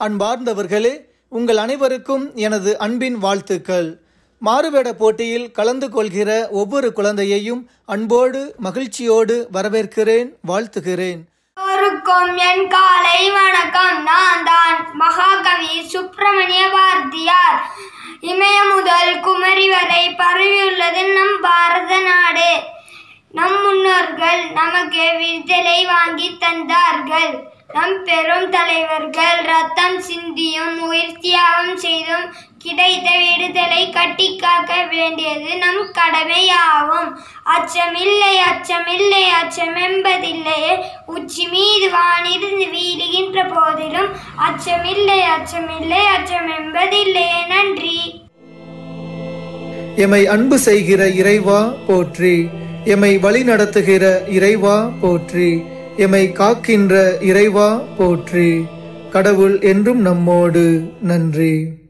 அன்பார்ந்தவர்களே உங்கள் அனைவருக்கும் எனது அன்பின் வாழ்த்துக்கள் மாறுவேட போட்டியில் கலந்து கொள்கிற ஒவ்வொரு குழந்தையையும் அன்போடு மகிழ்ச்சியோடு வரவேற்கிறேன் வாழ்த்துகிறேன் எல்லோருக்கும் என் காலை வணக்கம் நான் தான் மகாகவி சுப்பிரமணிய பாரதியார் இமய முதல் குமரி வரை பரவியுள்ளது நம் பாரத நாடு நம் முன்னோர்கள் நமக்கு விடுதலை வாங்கி தந்தார்கள் நம் பெரும் தலைவர்கள் ரத்தம் சிந்தியும் உயிர் தியாகம் செய்தும் கிடைத்த விடுதலை கட்டி காக்க வேண்டியது நம் கடமையாகும் அச்சமில்லை அச்சமில்லை அச்சம் என்பதில்லையே உச்சி மீது வானிருந்து வீழுகின்ற போதிலும் அச்சமில்லை அச்சமில்லை அச்சம் என்பதில்லையே நன்றி எமை அன்பு செய்கிற இறைவா போற்றி எமை வழி நடத்துகிற இறைவா போற்றி எமை காக்கின்ற இறைவா போற்றி கடவுள் என்றும் நம்மோடு நன்றி